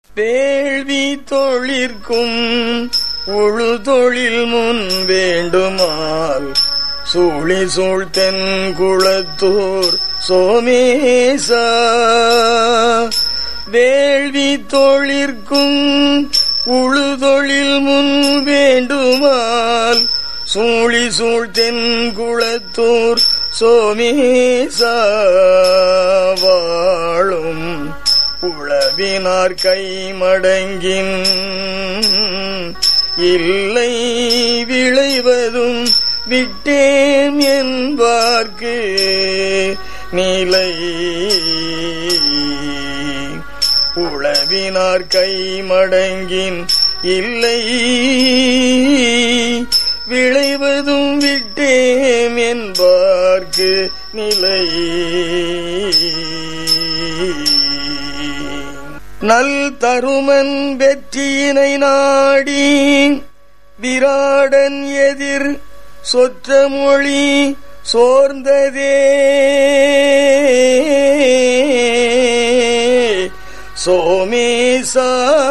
வேள்வி தொழிற்கும் உழு தொழில் முன் வேண்டுமால் சூழி சூழ்த்தென் குளத்தூர் சோமேசா வேள்வி தொழிற்கும் உழு தொழில் முன் வேண்டுமால் சூழி சூழ்த்தென் குளத்தூர் சோமேசா வாழும் உளவினார் கை மடங்கின் இல்லை விளைவதும் விட்டேம் என்பார்க்கு நிலை உளவினார் கை மடங்கின் இல்லை விளைவதும் விட்டேம் என்பார்க்கு நிலை நல் தருமன் வெற்றியினை நாடி விராடன் எதிர் சொற்ற மொழி சோர்ந்ததே சோமேசா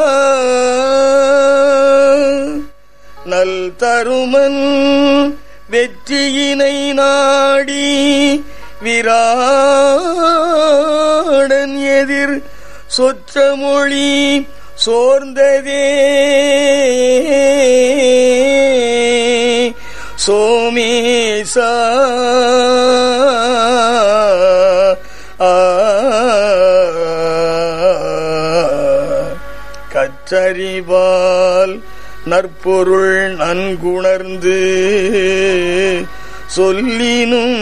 நல் தருமன் வெற்றியினை நாடி விராடன் எதிர் சொற்ற மொழி சோர்ந்ததே சோமேசா கற்றறிவால் நற்பொருள் நன்குணர்ந்து சொல்லினும்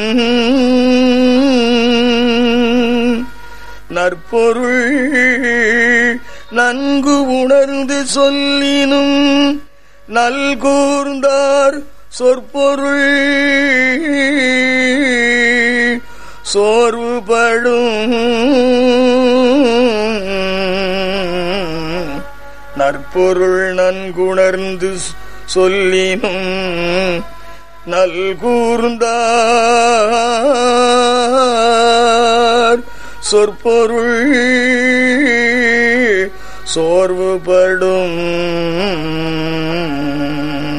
நற்பொருள் நன்கு உணர்ந்து சொல்லினும் நல்கூர்ந்தார் சொற்பொருள் சோர்வுபடும் நற்பொருள் நன்குணர்ந்து சொல்லினும் நல்கூர்ந்தார் சொற்பொருள் சோர்வுபடும்